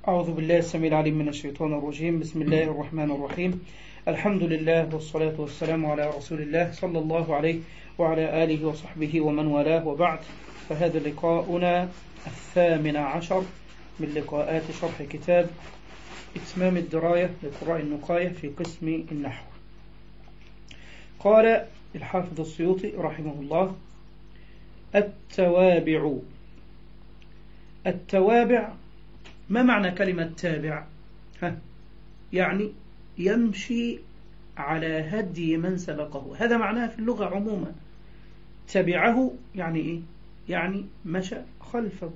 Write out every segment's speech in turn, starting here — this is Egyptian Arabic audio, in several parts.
أعوذ بالله السميع العليم من الشيطان الرجيم بسم الله الرحمن الرحيم الحمد لله والصلاة والسلام على رسول الله صلى الله عليه وعلى آله وصحبه ومن والاه وبعد فهذا لقاؤنا الثامن عشر من لقاءات شرح كتاب إتمام الدراية لقراء النقاية في قسم النحو قال الحافظ السيوطي رحمه الله التوابع التوابع ما معنى كلمة تابع ها يعني يمشي على هدي من سبقه هذا معناها في اللغة عموما تبعه يعني إيه يعني مشى خلفه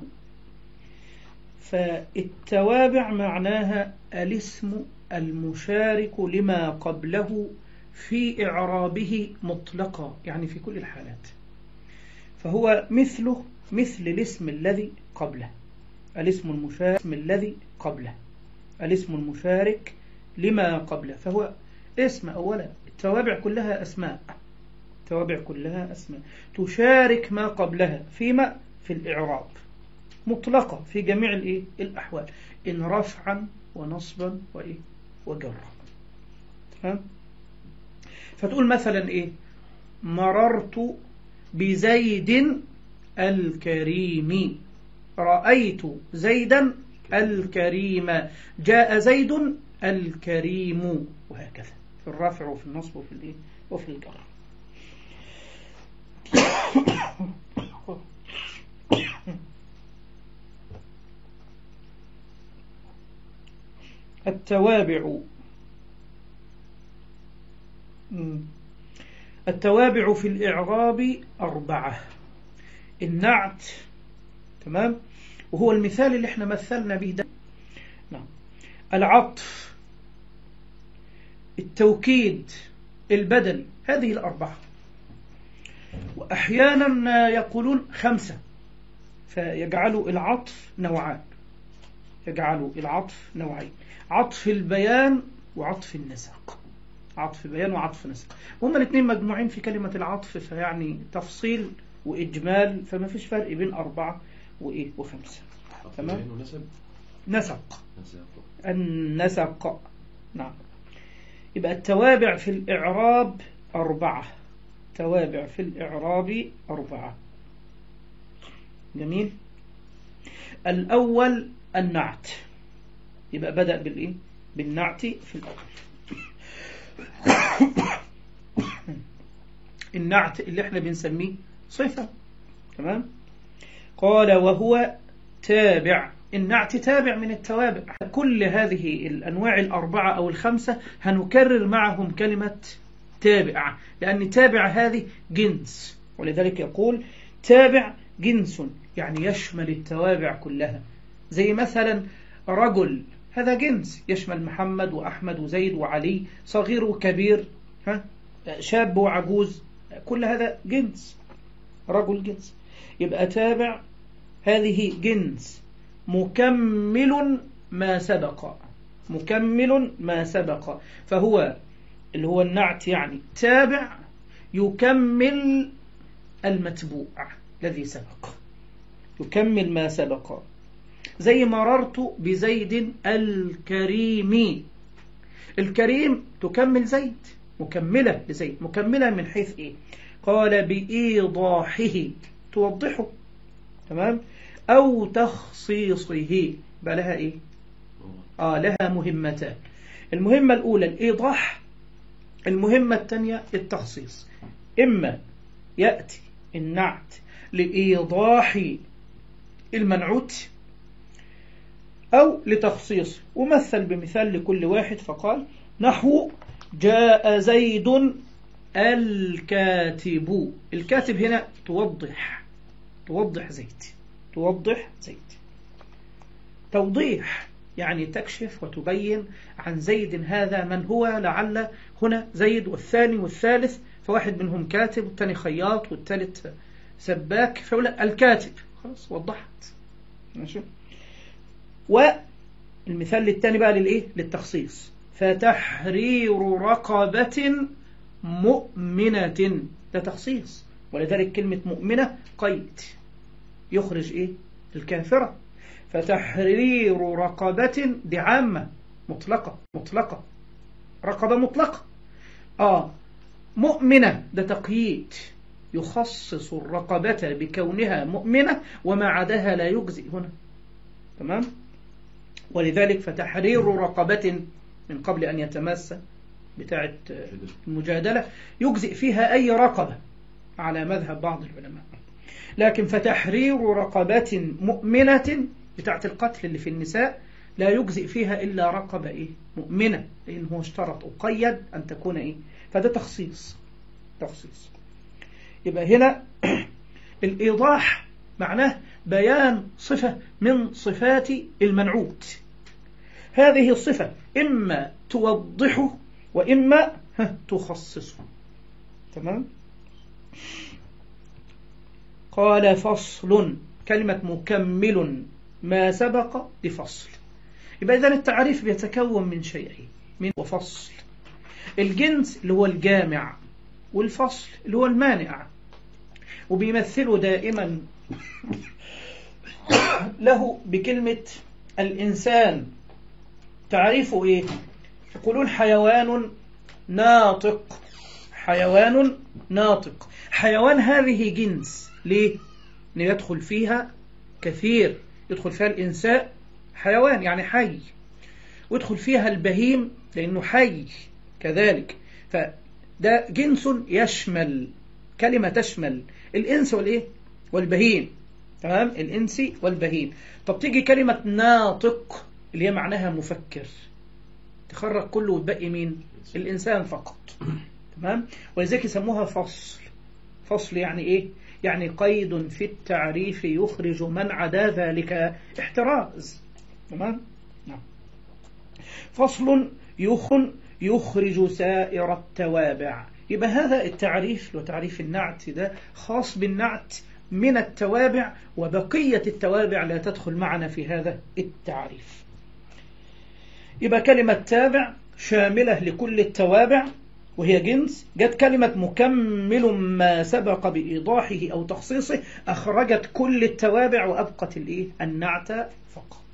فالتوابع معناها الاسم المشارك لما قبله في إعرابه مطلقا يعني في كل الحالات فهو مثله مثل الاسم الذي قبله الاسم المشارك الذي قبله الاسم المشارك لما قبله فهو اسم أولا التوابع كلها أسماء التوابع كلها أسماء تشارك ما قبلها فيما في الإعراب مطلقة في جميع الإيه؟ الأحوال إن رفعا ونصبا وإيه؟ وجرا فتقول مثلا إيه مررت بزيد الكريم رأيت زيدا الكريم جاء زيد الكريم وهكذا في الرفع وفي النصب وفي الايه وفي الجر التوابع التوابع في الإعراب أربعة النعت تمام وهو المثال اللي احنا مثلنا به ده نعم العطف التوكيد البدل هذه الأربعة وأحيانا يقولون خمسة فيجعلوا العطف نوعان يجعلوا العطف نوعين عطف البيان وعطف النسق عطف بيان وعطف نسق هما الاثنين مجموعين في كلمة العطف فيعني تفصيل وإجمال فما فيش فرق بين أربعة وإيه وخمسة تمام نسب نسق النسق نعم يبقى التوابع في الإعراب أربعة توابع في الإعراب أربعة جميل الأول النعت يبقى بدأ بالإيه بالنعت في الأول النعت اللي احنا بنسميه صفة تمام قال وهو تابع النعت تابع من التوابع كل هذه الأنواع الأربعة أو الخمسة هنكرر معهم كلمة تابع لأن تابع هذه جنس ولذلك يقول تابع جنس يعني يشمل التوابع كلها زي مثلا رجل هذا جنس يشمل محمد وأحمد وزيد وعلي صغير وكبير ها شاب وعجوز كل هذا جنس رجل جنس يبقى تابع هذه جنس مكمل ما سبق مكمل ما سبق فهو اللي هو النعت يعني تابع يكمل المتبوع الذي سبق يكمل ما سبق زي مررت بزيد الكريم الكريم تكمل زيد مكملة لزيد مكملة من حيث إيه قال بإيضاحه توضحه تمام أو تخصيصه بقى لها إيه آه لها مهمتان المهمة الأولى الإيضاح المهمة الثانية التخصيص إما يأتي النعت لإيضاح المنعوت أو لتخصيص ومثل بمثال لكل واحد فقال نحو جاء زيد الكاتب الكاتب هنا توضح توضح زيد توضح زيد توضيح يعني تكشف وتبين عن زيد هذا من هو لعل هنا زيد والثاني والثالث فواحد منهم كاتب والثاني خياط والثالث سباك فيقول الكاتب خلاص وضحت ماشي والمثال الثاني بقى للايه للتخصيص فتحرير رقبة مؤمنة ده تخصيص ولذلك كلمة مؤمنة قيد يخرج إيه الكافرة فتحرير رقبة دي عامة مطلقة مطلقة رقبة مطلقة آه مؤمنة ده تقييد يخصص الرقبة بكونها مؤمنة وما عداها لا يجزئ هنا تمام ولذلك فتحرير رقبة من قبل أن يتمس بتاعة المجادلة يجزئ فيها أي رقبة على مذهب بعض العلماء لكن فتحرير رقبة مؤمنة بتاعة القتل اللي في النساء لا يجزئ فيها إلا رقبة إيه؟ مؤمنة لأن هو اشترط أقيد أن تكون إيه؟ فده تخصيص تخصيص يبقى هنا الإيضاح معناه بيان صفة من صفات المنعوت هذه الصفة إما توضحه وإما تخصصه تمام قال فصل كلمة مكمل ما سبق لفصل يبقى إذن التعريف بيتكون من شيئين من وفصل الجنس اللي هو الجامع والفصل اللي هو المانع وبيمثله دائما له بكلمة الإنسان تعريفه إيه يقولون حيوان ناطق حيوان ناطق حيوان هذه جنس ليه يدخل فيها كثير يدخل فيها الإنسان حيوان يعني حي ويدخل فيها البهيم لأنه حي كذلك فده جنس يشمل كلمة تشمل الإنس والإيه والبهيم تمام الإنسي والبهيم طب تيجي كلمة ناطق اللي هي معناها مفكر تخرج كله وتبقي مين الإنسان فقط تمام ولذلك يسموها فصل فصل يعني إيه يعني قيد في التعريف يخرج من عدا ذلك احتراز تمام نعم فصل يخن يخرج سائر التوابع يبقى هذا التعريف وتعريف النعت ده خاص بالنعت من التوابع وبقية التوابع لا تدخل معنا في هذا التعريف يبقى كلمة تابع شاملة لكل التوابع وهي جنس جت كلمة مكمل ما سبق بإيضاحه أو تخصيصه أخرجت كل التوابع وأبقت الإيه؟ النعت فقط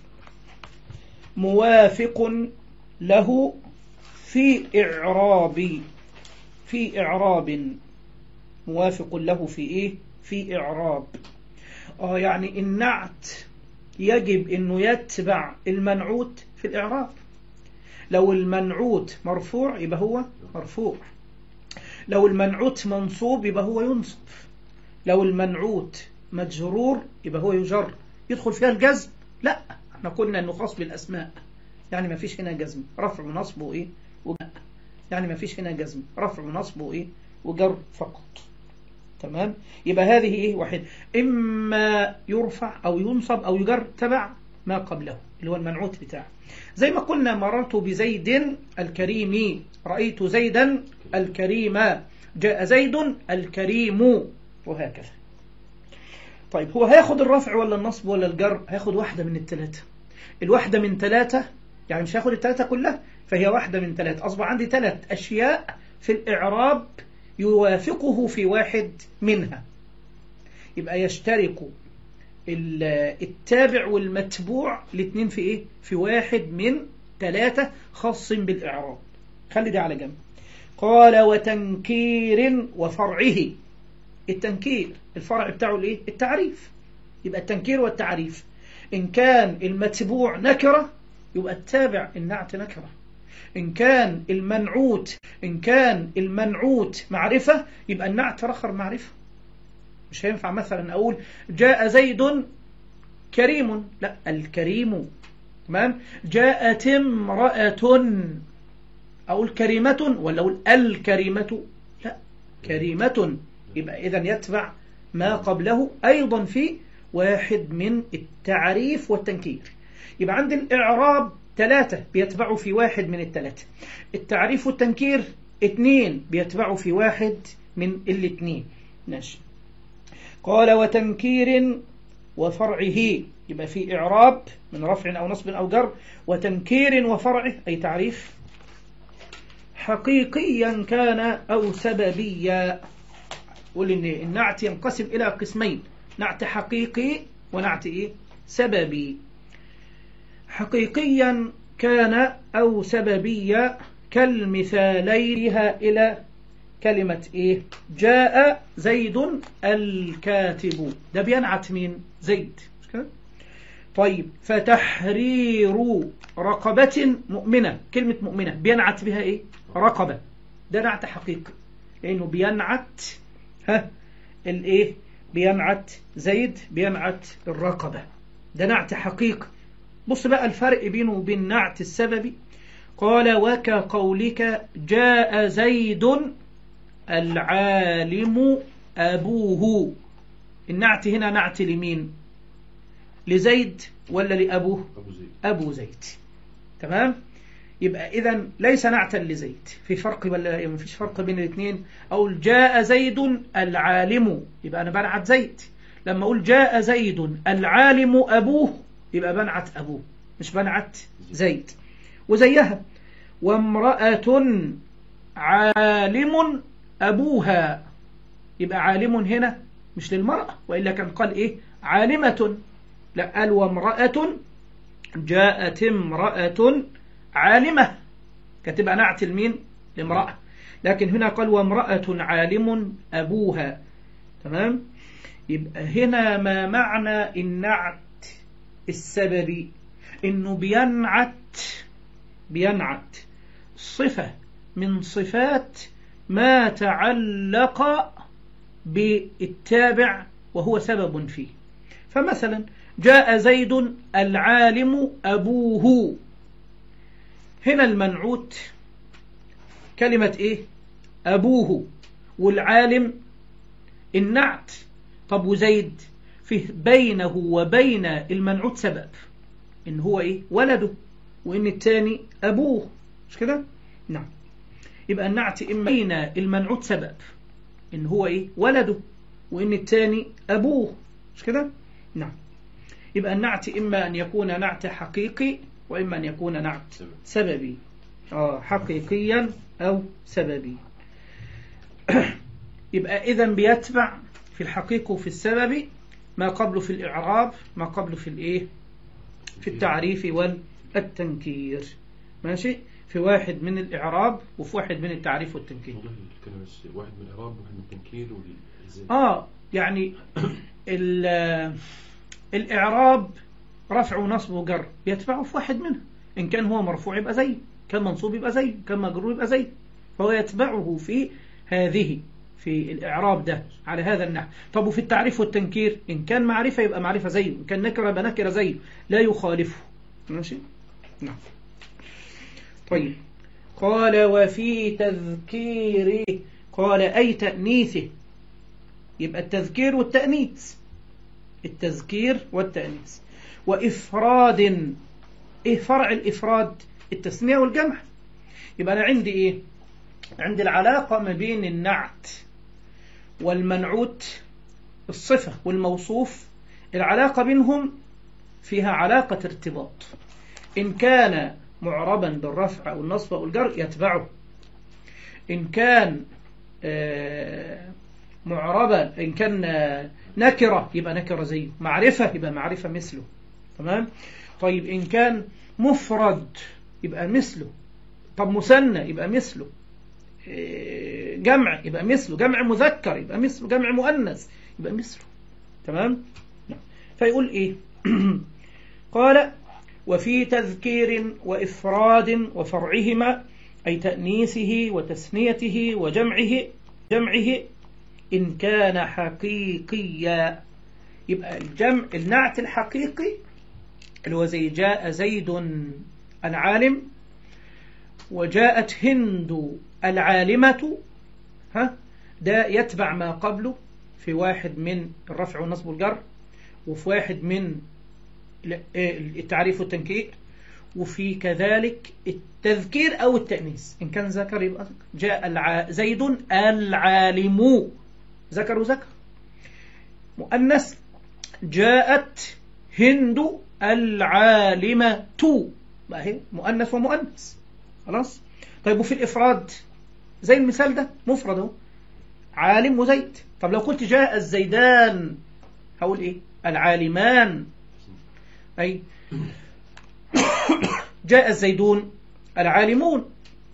موافق له في إعراب في إعراب موافق له في إيه في إعراب آه يعني النعت يجب أنه يتبع المنعوت في الإعراب لو المنعوت مرفوع يبقى هو مرفوع لو المنعوت منصوب يبقى هو ينصب لو المنعوت مجرور يبقى هو يجر يدخل فيها الجزم لا احنا قلنا انه خاص بالاسماء يعني ما فيش هنا جزم رفع ونصب وايه وجر يعني ما فيش هنا جزم رفع ونصب وايه وجر فقط تمام يبقى هذه ايه واحد اما يرفع او ينصب او يجر تبع ما قبله اللي هو المنعوت بتاعه زي ما قلنا مررت بزيد الكريم رأيت زيدا الكريم جاء زيد الكريم وهكذا طيب هو هياخد الرفع ولا النصب ولا الجر هياخد واحدة من الثلاثة الواحدة من ثلاثة يعني مش هياخد الثلاثة كلها فهي واحدة من ثلاثة أصبح عندي ثلاث أشياء في الإعراب يوافقه في واحد منها يبقى يشترك التابع والمتبوع الاثنين في ايه في واحد من ثلاثة خاص بالإعراب خلي ده على جنب قال وتنكير وفرعه التنكير الفرع بتاعه الايه التعريف يبقى التنكير والتعريف إن كان المتبوع نكرة يبقى التابع النعت نكرة إن كان المنعوت إن كان المنعوت معرفة يبقى النعت رخر معرفة مش هينفع مثلا أقول جاء زيد كريم لا الكريم تمام جاءت امرأة أقول كريمة ولا أقول الكريمة لا كريمة يبقى إذا يتبع ما قبله أيضا في واحد من التعريف والتنكير يبقى عند الإعراب ثلاثة بيتبعوا في واحد من الثلاثة التعريف والتنكير اثنين بيتبعوا في واحد من الاثنين ماشي قال وتنكير وفرعه يبقى في إعراب من رفع أو نصب أو جر وتنكير وفرعه أي تعريف حقيقيا كان أو سببيا قول إن النعت ينقسم إلى قسمين نعت حقيقي ونعت إيه سببي حقيقيا كان أو سببيا كالمثاليها إلى كلمة إيه جاء زيد الكاتب ده بينعت مين زيد طيب فتحرير رقبة مؤمنة كلمة مؤمنة بينعت بها إيه رقبة ده نعت حقيقي لأنه بينعت ها الإيه بينعت زيد بينعت الرقبة ده نعت حقيقي بص بقى الفرق بينه وبين نعت السببي قال وكقولك جاء زيد العالم أبوه النعت هنا نعت لمين لزيد ولا لأبوه أبو زيد أبو زيد تمام يبقى إذا ليس نعتا لزيد في فرق ولا ما فيش فرق بين الاثنين أو جاء زيد العالم يبقى أنا بنعت زيد لما أقول جاء زيد العالم أبوه يبقى بنعت أبوه مش بنعت زيد وزيها وامرأة عالم أبوها يبقى عالم هنا مش للمرأة وإلا كان قال إيه عالمة لا قال وامرأة جاءت امرأة عالمة كتبقى نعت المين لامرأة لكن هنا قال وامرأة عالم أبوها تمام يبقى هنا ما معنى النعت السببي انه بينعت بينعت صفة من صفات ما تعلق بالتابع وهو سبب فيه فمثلا جاء زيد العالم أبوه هنا المنعوت كلمة إيه أبوه والعالم النعت طب وزيد فيه بينه وبين المنعوت سبب إن هو إيه ولده وإن الثاني أبوه مش كده نعم يبقى النعت إما بين المنعوت سبب إن هو إيه ولده وإن الثاني أبوه مش كده نعم يبقى النعت إما أن يكون نعت حقيقي وإما أن يكون نعت سبب. سببي آه حقيقيا أو سببي يبقى إذا بيتبع في الحقيقة وفي السبب ما قبله في الإعراب ما قبله في الإيه في التعريف والتنكير ماشي في واحد من الإعراب وفي واحد من التعريف والتنكير والله الكلمة بس واحد من الإعراب وواحد من التنكير والزين آه يعني ال- الإعراب رفع ونصب وجر يتبعه في واحد منها إن كان هو مرفوع يبقى زي كان منصوب يبقى زي كان مجرور يبقى زي فهو يتبعه في هذه في الإعراب ده على هذا النحو طب وفي التعريف والتنكير إن كان معرفة يبقى معرفة زيه إن كان نكرة يبقى نكرة زيه لا يخالفه ماشي نعم طيب قال وفي تذكير قال أي تأنيثه يبقى التذكير والتأنيث التذكير والتأنيث وإفراد إيه فرع الإفراد التثنية والجمع يبقى أنا عندي إيه عندي العلاقة ما بين النعت والمنعوت الصفة والموصوف العلاقة بينهم فيها علاقة ارتباط إن كان معربا بالرفع أو النصب أو الجر يتبعه إن كان آه، معربا إن كان آه، نكرة يبقى نكرة زيه معرفة يبقى معرفة مثله تمام طيب إن كان مفرد يبقى مثله طب مثنى يبقى مثله إيه، جمع يبقى مثله جمع مذكر يبقى مثله جمع مؤنث يبقى مثله تمام نعم. فيقول ايه قال وفي تذكير وإفراد وفرعهما أي تأنيسه وتثنيته وجمعه جمعه إن كان حقيقيا يبقى الجمع النعت الحقيقي اللي هو زي جاء زيد العالم وجاءت هند العالمة ها ده يتبع ما قبله في واحد من الرفع والنصب والجر وفي واحد من التعريف والتنكير وفي كذلك التذكير أو التأنيث إن كان ذكر يبقى ذكر جاء الع... زيد العالم ذكر وذكر مؤنث جاءت هند العالمة ما هي مؤنث ومؤنث خلاص طيب وفي الإفراد زي المثال ده مفرد اهو عالم وزيد طب لو قلت جاء الزيدان هقول ايه العالمان أي جاء الزيدون العالمون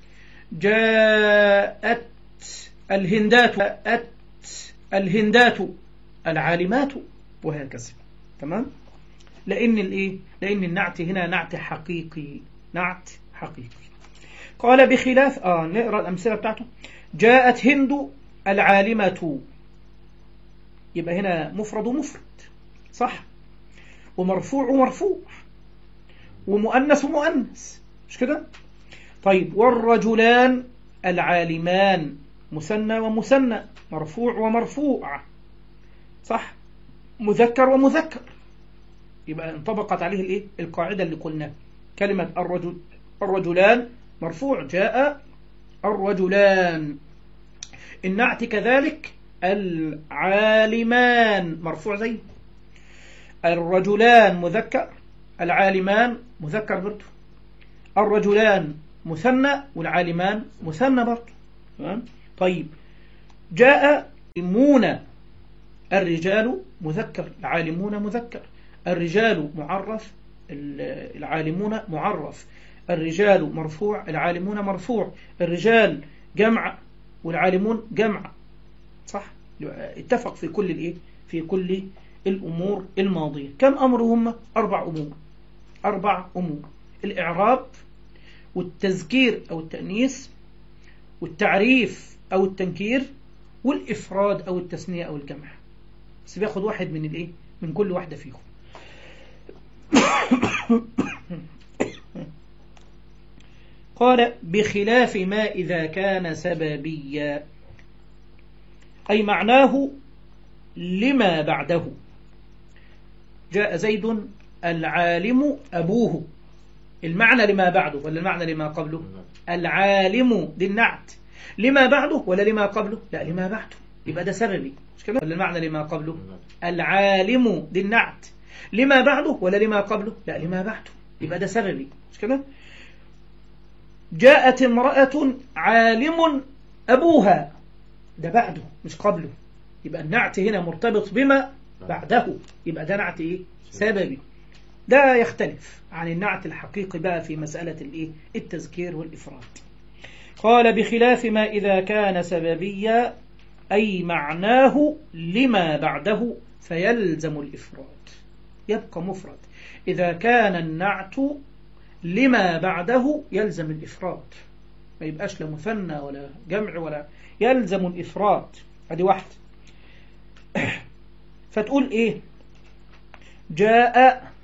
جاءت الهندات جاءت الهندات العالمات وهكذا تمام لأن الإيه لأن النعت هنا نعت حقيقي نعت حقيقي قال بخلاف آه نقرأ الأمثلة بتاعته جاءت هند العالمة يبقى هنا مفرد ومفرد صح ومرفوع ومرفوع ومؤنث ومؤنث مش كده طيب والرجلان العالمان مثنى ومثنى مرفوع ومرفوع صح مذكر ومذكر يبقى انطبقت عليه الايه القاعده اللي قلناها كلمه الرجل الرجلان مرفوع جاء الرجلان النعت كذلك العالمان مرفوع زي الرجلان مذكر العالمان مذكر برضه الرجلان مثنى والعالمان مثنى برضه طيب جاء المون الرجال مذكر العالمون مذكر الرجال معرف العالمون معرف الرجال مرفوع العالمون مرفوع الرجال جمع والعالمون جمع صح اتفق في كل الايه في كل الامور الماضيه كم امر هم اربع امور اربع امور الاعراب والتذكير او التانيث والتعريف او التنكير والافراد او التثنيه او الجمع بس بياخد واحد من الايه من كل واحده فيهم قال بخلاف ما إذا كان سببيا أي معناه لما بعده جاء زيد العالم أبوه المعنى لما بعده ولا المعنى لما قبله العالم دي النعت لما بعده ولا لما قبله لا لما بعده يبقى ده سببي مش كده ولا المعنى لما قبله العالم دي النعت لما بعده ولا لما قبله لا لما بعده يبقى ده سببي مش كده جاءت امرأة عالم أبوها ده بعده مش قبله يبقى النعت هنا مرتبط بما بعده يبقى ده نعت ايه سببي ده يختلف عن النعت الحقيقي بقى في مسألة الايه التذكير والإفراد قال بخلاف ما إذا كان سببيا أي معناه لما بعده فيلزم الإفراد يبقى مفرد إذا كان النعت لما بعده يلزم الإفراد ما يبقاش لا مثنى ولا جمع ولا يلزم الإفراد هذه واحدة فتقول إيه جاء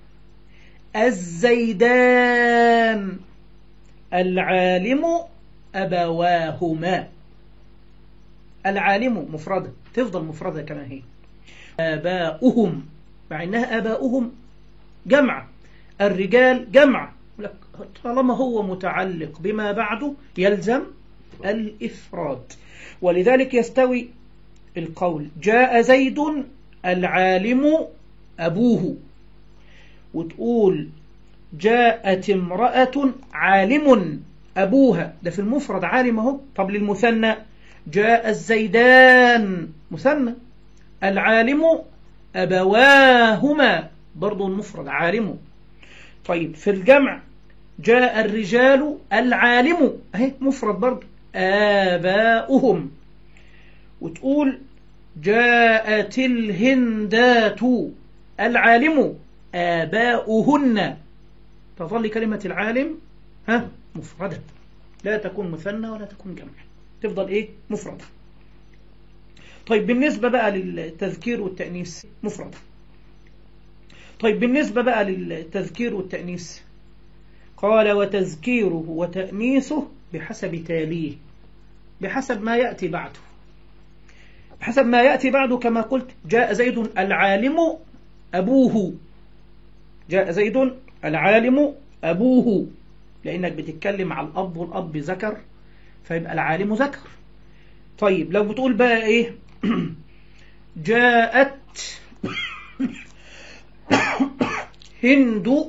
الزيدان العالم أبواهما العالم مفردة تفضل مفردة كما هي آباؤهم مع إنها آباؤهم جمع الرجال جمع طالما هو متعلق بما بعده يلزم الإفراد ولذلك يستوي القول جاء زيد العالم أبوه وتقول جاءت امرأة عالم أبوها ده في المفرد عالم اهو طب للمثنى جاء الزيدان مثنى العالم أبواهما برضو المفرد عالم طيب في الجمع جاء الرجال العالم اهي مفرد برضو آباؤهم وتقول جاءت الهندات العالم آباؤهن تظل كلمة العالم ها مفردة لا تكون مثنى ولا تكون جمع تفضل ايه مفردة طيب بالنسبة بقى للتذكير والتأنيث مفردة طيب بالنسبة بقى للتذكير والتأنيث قال وتذكيره وتأنيثه بحسب تاليه بحسب ما يأتي بعده بحسب ما يأتي بعده كما قلت جاء زيد العالم أبوه جاء زيد العالم أبوه لأنك بتتكلم على الأب والأب ذكر فيبقى العالم ذكر طيب لو بتقول بقى إيه جاءت هند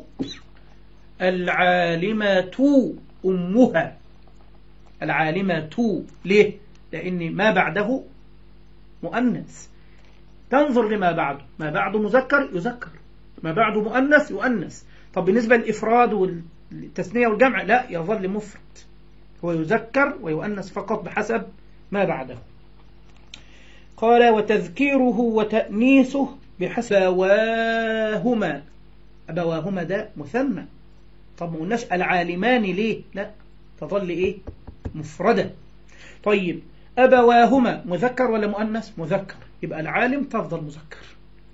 العالمة أمها العالمة ليه؟ لأن ما بعده مؤنث تنظر لما بعده ما بعده مذكر يذكر ما بعده مؤنث يؤنث طب بالنسبة للإفراد والتثنية والجمع لا يظل مفرد هو يذكر ويؤنث فقط بحسب ما بعده قال وتذكيره وتأنيثه بحسب أبواهما أبواهما ده مثنى طب ما قلناش العالمان ليه لا تظل إيه مفردة طيب أبواهما مذكر ولا مؤنث مذكر يبقى العالم تفضل مذكر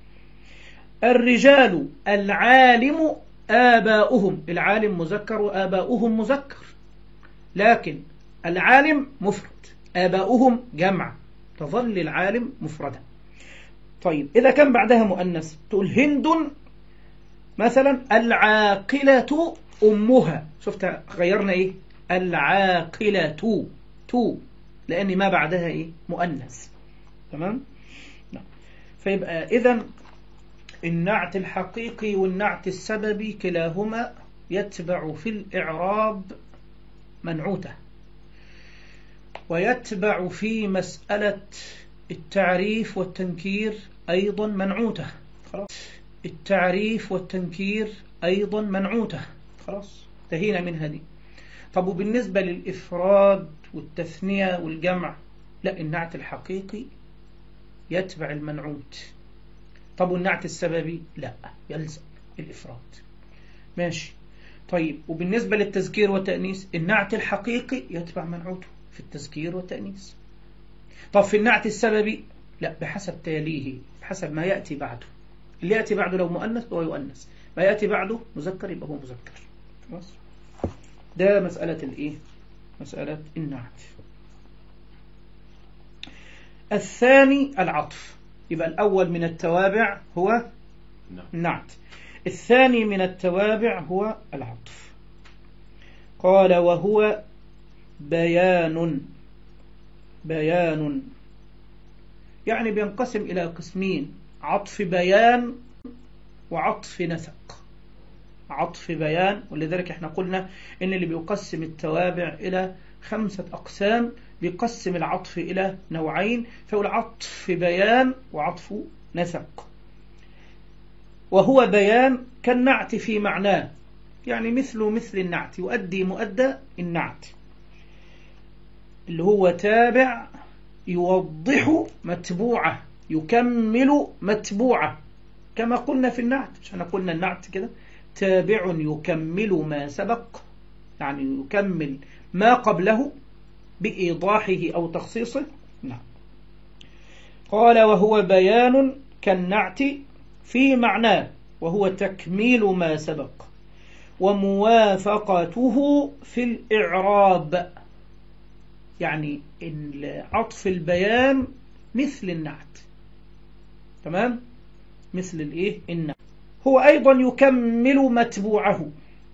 الرجال العالم آباؤهم العالم مذكر وآباؤهم مذكر لكن العالم مفرد آباؤهم جمع تظل العالم مفردا طيب إذا كان بعدها مؤنث تقول هند مثلا العاقلة أمها شفت غيرنا إيه العاقلة تو لأن ما بعدها إيه مؤنث تمام نعم. فيبقى إذا النعت الحقيقي والنعت السببي كلاهما يتبع في الإعراب منعوته ويتبع في مسألة التعريف والتنكير أيضا منعوته خلاص التعريف والتنكير أيضا منعوته خلاص انتهينا من هذه طب وبالنسبة للإفراد والتثنية والجمع لا النعت الحقيقي يتبع المنعوت طب والنعت السببي لا يلزم الإفراد ماشي طيب وبالنسبة للتذكير والتأنيس النعت الحقيقي يتبع منعوته في التذكير والتأنيس طب في النعت السببي لا بحسب تاليه بحسب ما يأتي بعده اللي يأتي بعده لو مؤنث هو يؤنث ما يأتي بعده مذكر يبقى هو مذكر خلاص ده مسألة الايه مسألة النعت الثاني العطف يبقى الأول من التوابع هو النعت الثاني من التوابع هو العطف قال وهو بيان بيان يعني بينقسم إلى قسمين عطف بيان وعطف نسق عطف بيان ولذلك احنا قلنا ان اللي بيقسم التوابع إلى خمسة أقسام بيقسم العطف إلى نوعين فهو العطف بيان وعطف نسق وهو بيان كالنعت في معناه يعني مثل مثل النعت يؤدي مؤدى النعت اللي هو تابع يوضح متبوعة يكمل متبوعة كما قلنا في النعت مش احنا قلنا النعت كده تابع يكمل ما سبق يعني يكمل ما قبله بإيضاحه أو تخصيصه نعم قال وهو بيان كالنعت في معناه وهو تكميل ما سبق وموافقته في الإعراب يعني عطف البيان مثل النعت تمام مثل الايه النعت هو أيضا يكمل متبوعه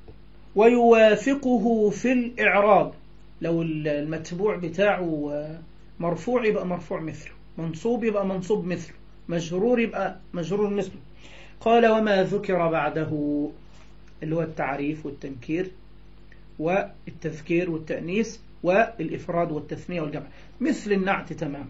ويوافقه في الإعراب لو المتبوع بتاعه مرفوع يبقى مرفوع مثله منصوب يبقى منصوب مثله مجرور يبقى مجرور مثله قال وما ذكر بعده اللي هو التعريف والتنكير والتذكير والتأنيس والإفراد والتثنية والجمع مثل النعت تماما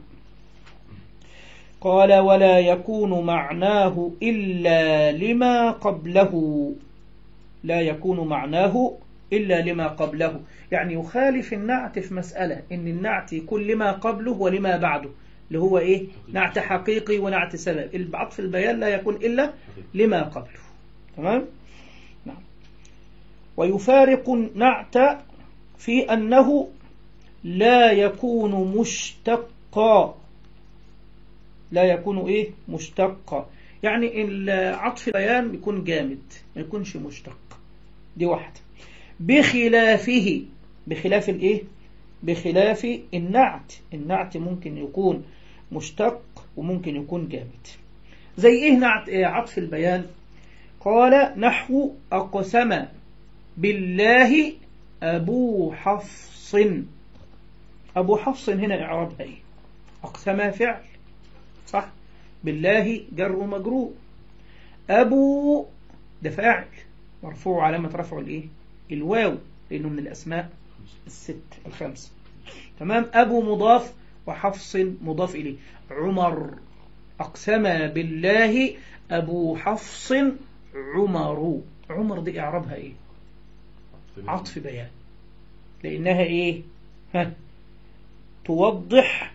قال ولا يكون معناه إلا لما قبله لا يكون معناه إلا لما قبله يعني يخالف النعت في مسألة إن النعت يكون لما قبله ولما بعده اللي هو إيه نعت حقيقي ونعت سبب العطف البيان لا يكون إلا لما قبله تمام نعم ويفارق النعت في أنه لا يكون مشتقا لا يكون إيه مشتقا يعني العطف البيان يكون جامد ما يكونش مشتق دي واحدة بخلافه بخلاف الايه بخلاف النعت النعت ممكن يكون مشتق وممكن يكون جامد زي ايه نعت إيه عطف البيان قال نحو أقسم بالله أبو حفص أبو حفص هنا إعراب أي أقسم فعل صح بالله جر ومجرور أبو ده فاعل مرفوع علامة رفعه الإيه الواو لأنه من الأسماء الست الخمس تمام أبو مضاف وحفص مضاف إليه عمر أقسم بالله أبو حفص عمر عمر دي إعرابها إيه عطف بيان لأنها إيه ها توضح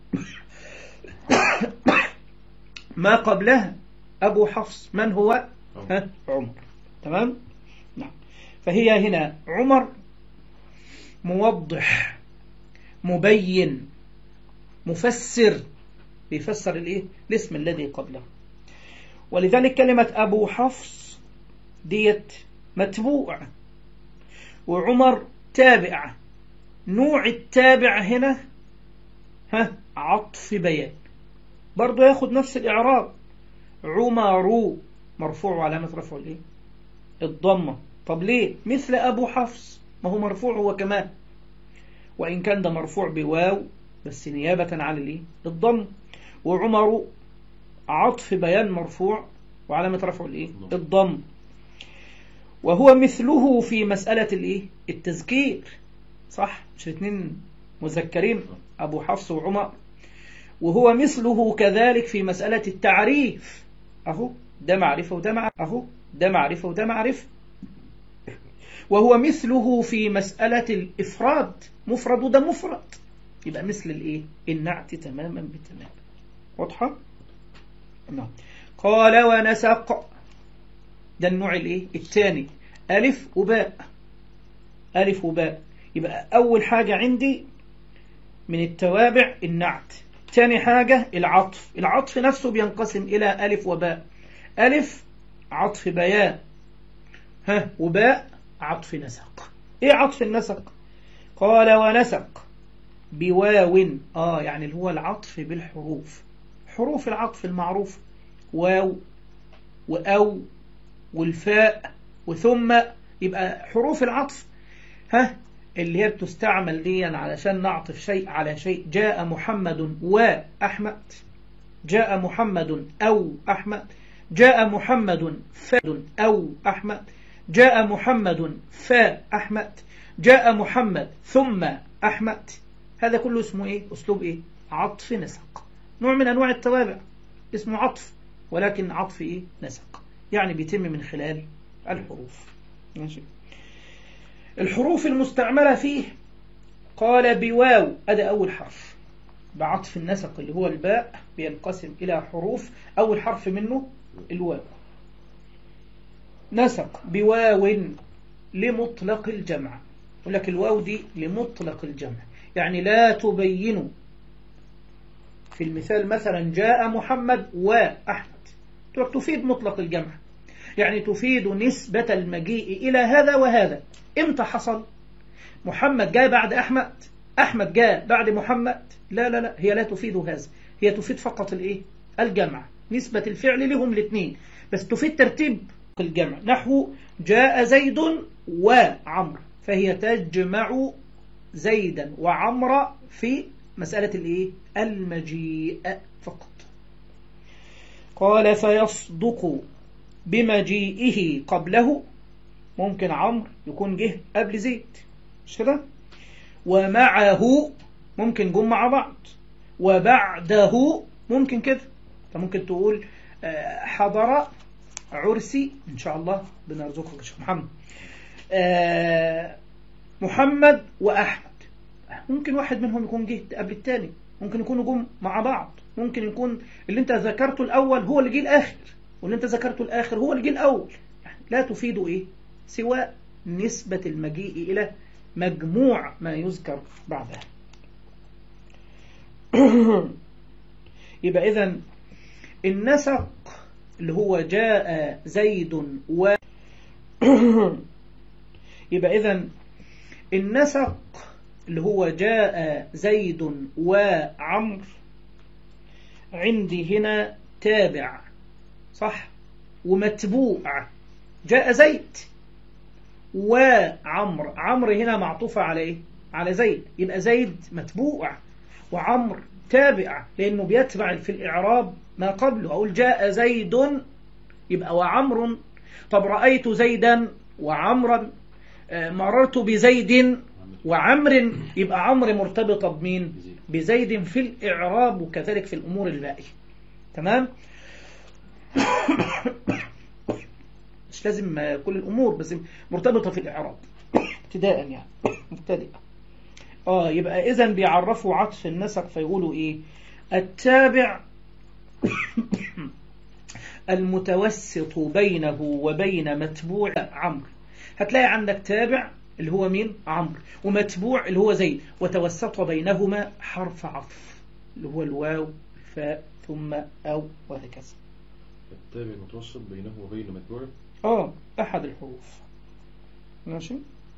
ما قبلها أبو حفص من هو ها عمر تمام نعم فهي هنا عمر موضح مبين مفسر بيفسر الايه الاسم الذي قبله ولذلك كلمة أبو حفص ديت متبوع وعمر تابع نوع التابع هنا ها عطف بيان برضه ياخد نفس الإعراب عمر مرفوع وعلامة رفعه الايه الضمة طب ليه مثل أبو حفص ما هو مرفوع هو كمان وإن كان ده مرفوع بواو بس نيابة عن الايه الضم وعمر عطف بيان مرفوع وعلامة رفعه الايه الضم وهو مثله في مسألة الايه التذكير صح مش الاثنين مذكرين أبو حفص وعمر وهو مثله كذلك في مسألة التعريف أهو ده معرفة وده معرفة أهو ده معرفة وده معرفة وهو مثله في مسألة الإفراد مفرد وده مفرد يبقى مثل الإيه النعت تماما بتمام واضحة نعم قال ونسق ده النوع الإيه الثاني ألف وباء ألف وباء يبقى أول حاجة عندي من التوابع النعت ثاني حاجة العطف العطف نفسه بينقسم إلى ألف وباء ألف عطف بيان ها وباء عطف نسق إيه عطف النسق قال ونسق بواو آه يعني اللي هو العطف بالحروف حروف العطف المعروف واو وأو والفاء وثم يبقى حروف العطف ها اللي هي بتستعمل دي علشان نعطف شيء على شيء جاء محمد وأحمد جاء محمد أو أحمد جاء محمد فاد أو أحمد جاء محمد فأحمد جاء محمد ثم أحمد هذا كله اسمه إيه أسلوب إيه عطف نسق نوع من أنواع التوابع اسمه عطف ولكن عطف إيه نسق يعني بيتم من خلال الحروف ماشي الحروف المستعملة فيه قال بواو هذا أول حرف بعطف النسق اللي هو الباء بينقسم إلى حروف أول حرف منه الواو نسق بواو لمطلق الجمع يقول لك الواو دي لمطلق الجمع يعني لا تبين في المثال مثلا جاء محمد وأحمد تفيد مطلق الجمع يعني تفيد نسبة المجيء إلى هذا وهذا إمتى حصل محمد جاء بعد أحمد أحمد جاء بعد محمد لا لا لا هي لا تفيد هذا هي تفيد فقط الإيه الجمع نسبة الفعل لهم الاثنين بس تفيد ترتيب الجمع نحو جاء زيد وعمر فهي تجمع زيدا وعمر في مسألة الإيه المجيء فقط قال فيصدق بمجيئه قبله ممكن عمرو يكون جه قبل زيد مش كده ومعه ممكن جم مع بعض وبعده ممكن كده انت ممكن تقول حضر عرسي ان شاء الله بنرزقك يا شيخ محمد محمد واحمد ممكن واحد منهم يكون جه قبل الثاني ممكن يكونوا جم مع بعض ممكن يكون اللي انت ذكرته الاول هو اللي جه الاخر واللي انت ذكرته الاخر هو اللي جه الاول يعني لا تفيد ايه سوى نسبة المجيء إلى مجموع ما يذكر بعدها يبقى إذن النسق اللي هو جاء زيد و يبقى إذن النسق اللي هو جاء زيد وعمر عندي هنا تابع صح ومتبوع جاء زيد وعمر عمرو هنا معطوفة على ايه على زيد يبقى زيد متبوع وعمر تابع لأنه بيتبع في الإعراب ما قبله أقول جاء زيد يبقى وعمر طب رأيت زيدا وعمرا مررت بزيد وعمر يبقى عمرو مرتبطة بمين بزيد في الإعراب وكذلك في الأمور الباقية تمام مش لازم آه، كل الأمور بس مرتبطة في الإعراب ابتداء يعني مبتدئة اه يبقى إذا بيعرفوا عطف النسق فيقولوا إيه التابع المتوسط بينه وبين متبوع عمرو هتلاقي عندك تابع اللي هو مين عمرو ومتبوع اللي هو زيد وتوسط بينهما حرف عطف اللي هو الواو الفاء ثم أو وهكذا التابع المتوسط بينه وبين متبوع اه أحد الحروف ماشي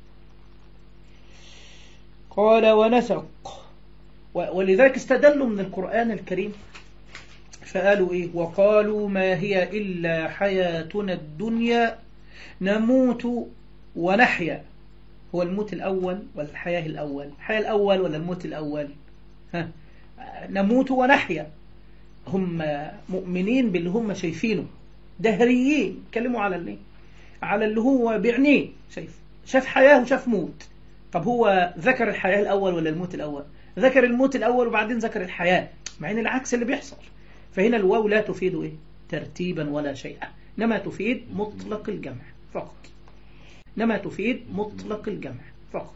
قال ونسق و- ولذلك استدلوا من القرآن الكريم فقالوا إيه وقالوا ما هي إلا حياتنا الدنيا نموت ونحيا هو الموت الأول ولا الحياة الأول الحياة الأول ولا الموت الأول ها نموت ونحيا هم مؤمنين باللي هم شايفينه دهريين كلموا على اللي على اللي هو بعينيه شايف شاف حياة وشاف موت طب هو ذكر الحياة الأول ولا الموت الأول ذكر الموت الأول وبعدين ذكر الحياة مع ان العكس اللي بيحصل فهنا الواو لا تفيد إيه؟ ترتيبا ولا شيئا إنما تفيد مطلق الجمع فقط إنما تفيد مطلق الجمع فقط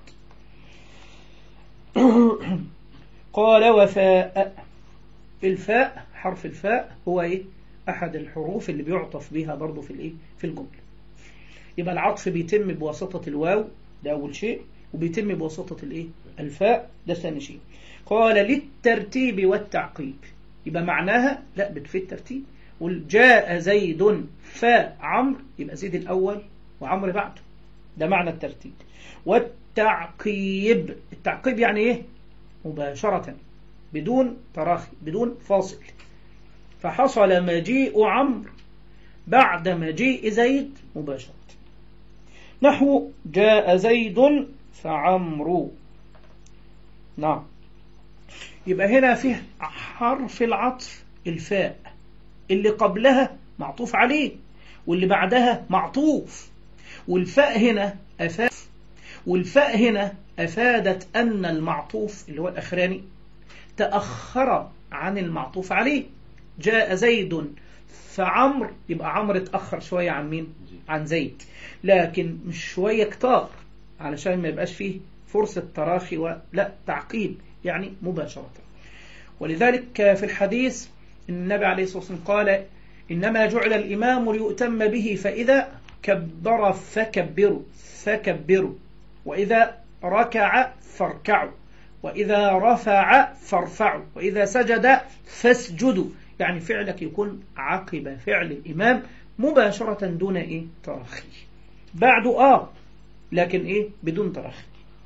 قال وفاء الفاء حرف الفاء هو إيه؟ أحد الحروف اللي بيعطف بها برضو في الإيه؟ في الجملة يبقى العطف بيتم بواسطة الواو ده أول شيء وبيتم بواسطة الإيه؟ الفاء ده ثاني شيء قال للترتيب والتعقيب يبقى معناها لا بتفيد ترتيب والجاء زيد فاء عمرو يبقى زيد الأول وعمرو بعده ده معنى الترتيب والتعقيب التعقيب يعني ايه مباشرة بدون تراخي بدون فاصل فحصل مجيء عمرو بعد مجيء زيد مباشرة نحو جاء زيد فعمرو نعم يبقى هنا فيه حرف العطف الفاء اللي قبلها معطوف عليه واللي بعدها معطوف والفاء هنا أفاد والفاء هنا أفادت أن المعطوف اللي هو الأخراني تأخر عن المعطوف عليه جاء زيد فعمر يبقى عمرو اتأخر شوية عن مين عن زيد لكن مش شوية كتار علشان ما يبقاش فيه فرصة تراخي ولا تعقيب يعني مباشرة ولذلك في الحديث النبي عليه الصلاة والسلام قال إنما جعل الإمام ليؤتم به فإذا كبر فكبروا فكبروا وإذا ركع فاركعوا وإذا رفع فارفعوا وإذا سجد فاسجدوا يعني فعلك يكون عقب فعل الإمام مباشرة دون إيه تراخي بعد آه لكن إيه بدون تراخي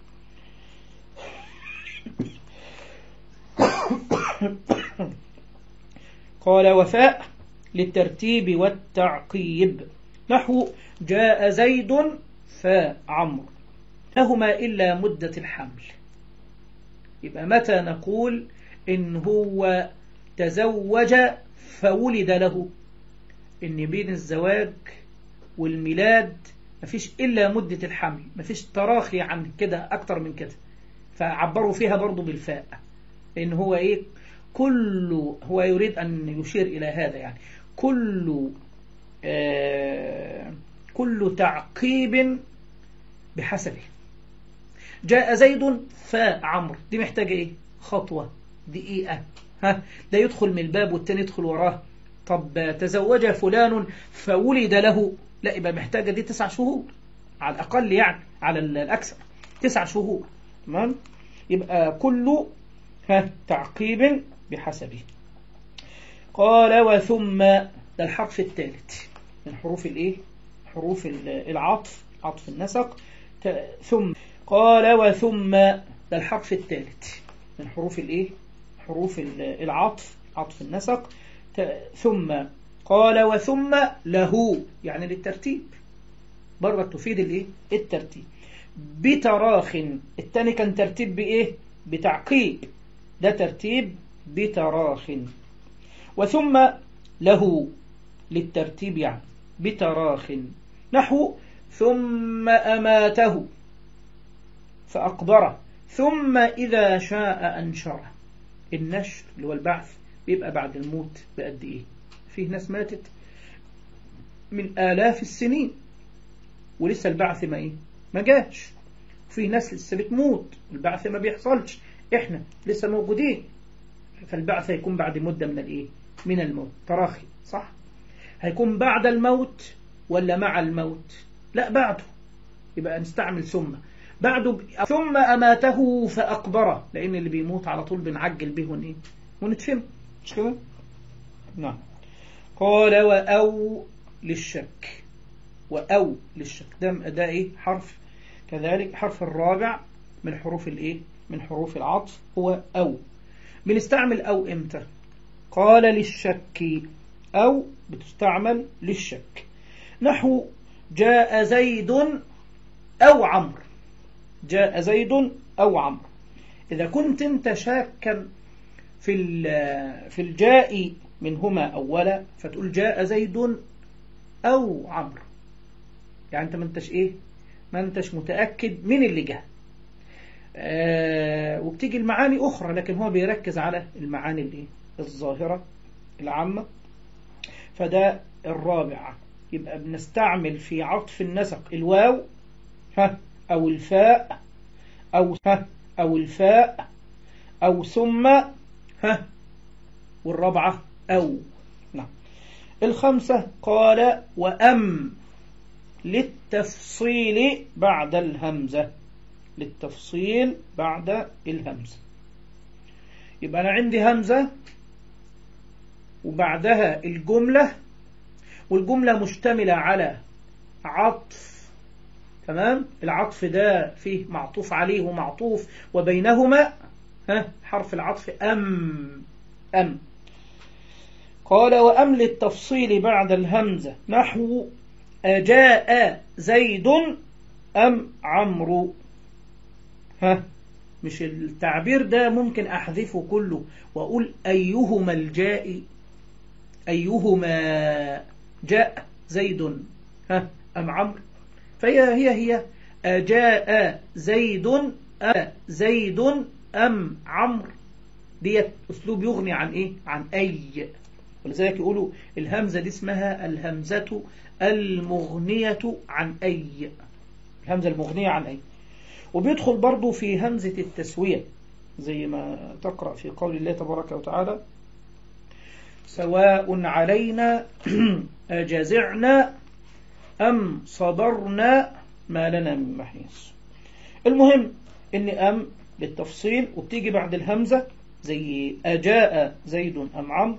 قال وفاء للترتيب والتعقيب نحو جاء زيد فعمر لهما إلا مدة الحمل يبقى متى نقول إن هو تزوج فولد له إن بين الزواج والميلاد مفيش إلا مدة الحمل مفيش تراخي عن كده أكتر من كده فعبروا فيها برضو بالفاء إن هو إيه كل هو يريد أن يشير إلى هذا يعني كل آه كل تعقيب بحسبه جاء زيد فعمر دي محتاجة ايه خطوة دقيقة ها ده يدخل من الباب والتاني يدخل وراه طب تزوج فلان فولد له لا يبقى محتاجة دي تسع شهور على الأقل يعني على الأكثر تسع شهور تمام يبقى كل ها تعقيب بحسبه قال وثم ده الحرف الثالث من حروف الايه حروف العطف عطف النسق ثم قال وثم ده الحرف الثالث من حروف الايه حروف العطف عطف النسق ثم قال وثم له يعني للترتيب برضك تفيد الايه الترتيب بتراخ الثاني كان ترتيب بايه بتعقيب ده ترتيب بتراخ وثم له للترتيب يعني بتراخ نحو ثم أماته فأقبره ثم إذا شاء أنشره النشر اللي هو البعث بيبقى بعد الموت بقد إيه فيه ناس ماتت من آلاف السنين ولسه البعث ما ايه ما جاش في ناس لسه بتموت البعث ما بيحصلش احنا لسه موجودين فالبعث هيكون بعد مدة من الايه من الموت تراخي صح هيكون بعد الموت ولا مع الموت لا بعده يبقى نستعمل ثم بعده ب... ثم أماته فأقبره لأن اللي بيموت على طول بنعجل به ون... ونتفهم مش كده نعم قال وأو للشك وأو للشك ده, ده إيه حرف كذلك حرف الرابع من حروف الإيه من حروف العطف هو أو بنستعمل أو إمتى قال للشك أو بتستعمل للشك نحو جاء زيد أو عمرو جاء زيد أو عمرو إذا كنت أنت شاكا في في الجاء منهما أولا فتقول جاء زيد أو عمرو يعني أنت ما أنتش إيه ما أنتش متأكد من اللي جاء آه وبتيجي المعاني أخرى لكن هو بيركز على المعاني اللي الظاهرة العامة فده الرابعة يبقى بنستعمل في عطف النسق الواو ها أو الفاء أو ها أو الفاء أو ثم ها والرابعة أو نعم الخمسة قال وأم للتفصيل بعد الهمزة للتفصيل بعد الهمزة يبقى أنا عندي همزة وبعدها الجملة والجملة مشتملة على عطف تمام العطف ده فيه معطوف عليه ومعطوف وبينهما ها حرف العطف أم أم قال وأم للتفصيل بعد الهمزة نحو أجاء زيد أم عمرو ها مش التعبير ده ممكن أحذفه كله وأقول أيهما الجاء أيهما جاء زيد ها أم عمرو فهي هي هي أجاء زيد أ زيد أم عمرو ديت أسلوب يغني عن إيه عن أي ولذلك يقولوا الهمزة دي اسمها الهمزة المغنية عن أي الهمزة المغنية عن أي وبيدخل برضو في همزة التسوية زي ما تقرأ في قول الله تبارك وتعالى سواء علينا أجزعنا أم صبرنا ما لنا من محيص المهم إن أم للتفصيل وبتيجي بعد الهمزة زي أجاء زيد أم عمرو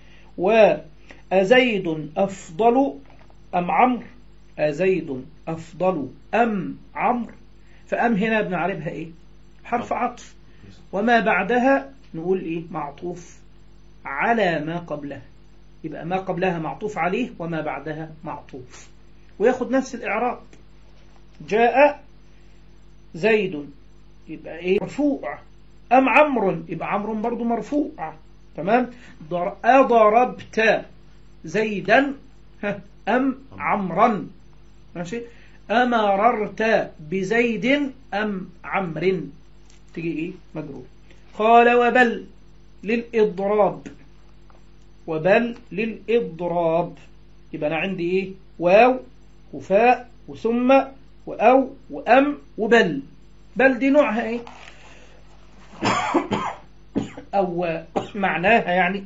وأزيد أفضل أم عمرو أزيد أفضل أم عمرو فأم هنا بنعربها إيه حرف عطف وما بعدها نقول إيه معطوف على ما قبلها يبقى ما قبلها معطوف عليه وما بعدها معطوف وياخد نفس الإعراب جاء زيد يبقى إيه مرفوع أم عمرو يبقى عمرو برضو مرفوع تمام أضربت زيدا أم عمرا ماشي أمررت بزيد أم عمر تجي إيه مجرور قال وبل للإضراب وبل للإضراب يبقى أنا عندي إيه واو وفاء وثم وأو وأم وبل بل دي نوعها إيه أو معناها يعني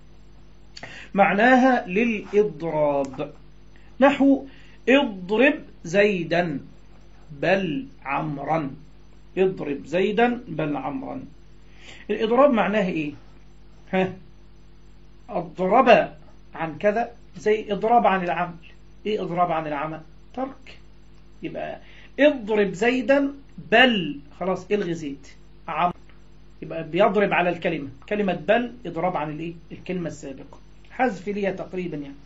معناها للإضراب نحو اضرب زيدا بل عمرا اضرب زيدا بل عمرا الإضراب معناه إيه ها اضرب عن كذا زي اضراب عن العمل ايه اضراب عن العمل ترك يبقى اضرب زيدا بل خلاص الغي زيد عمر يبقى بيضرب على الكلمة كلمة بل اضراب عن الايه الكلمة السابقة حذف ليها تقريبا يعني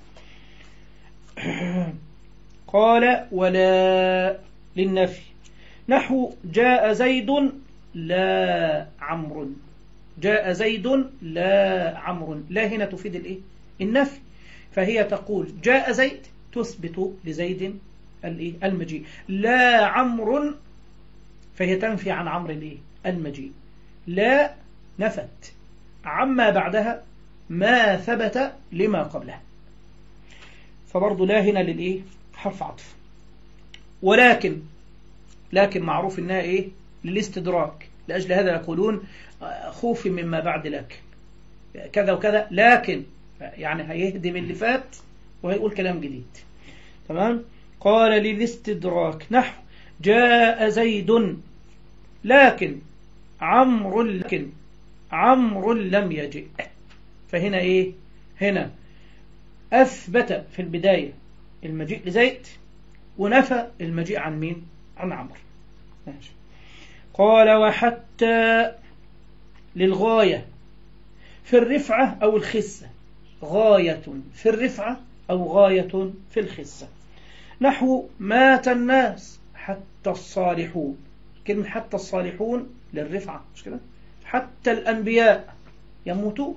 قال ولا للنفي نحو جاء زيد لا عمرو جاء زيد لا عمرو لا هنا تفيد الايه النفي فهي تقول جاء زيد تثبت لزيد الايه المجيء لا عمرو فهي تنفي عن عمرو الايه المجيء لا نفت عما بعدها ما ثبت لما قبلها فبرضه لا هنا للايه حرف عطف ولكن لكن معروف انها ايه للاستدراك لأجل هذا يقولون خوفي مما بعد لكن كذا وكذا لكن يعني هيهدم اللي فات وهيقول كلام جديد تمام قال للاستدراك نحو جاء زيد لكن عمرو لكن عمرو لم يجئ فهنا ايه هنا أثبت في البداية المجيء لزيد ونفى المجيء عن مين عن عمرو ماشي قال وحتى للغاية في الرفعة أو الخسة غاية في الرفعة أو غاية في الخسة نحو مات الناس حتى الصالحون كلمة حتى الصالحون للرفعة مش كده حتى الأنبياء يموتون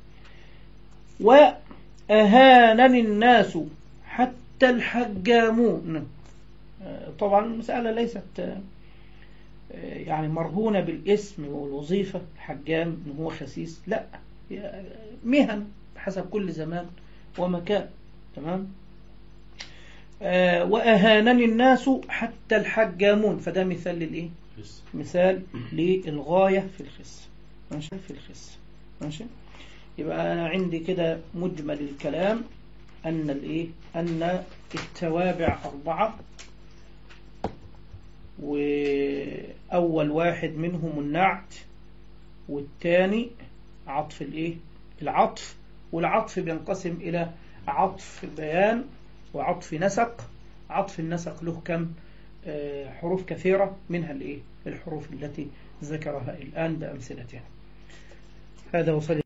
وأهانني الناس حتى الحجامون طبعا المسألة ليست يعني مرهونة بالاسم والوظيفة حجام إن هو خسيس لا مهن حسب كل زمان ومكان تمام آه وأهانني الناس حتى الحجامون فده مثال للإيه خس. مثال للغاية في الخس ماشي في الخس ماشي يبقى أنا عندي كده مجمل الكلام أن الإيه أن التوابع أربعة وأول واحد منهم النعت والثاني عطف الإيه العطف والعطف بينقسم إلى عطف بيان وعطف نسق عطف النسق له كم آه، حروف كثيرة منها الإيه الحروف التي ذكرها الآن بأمثلتها هذا وصل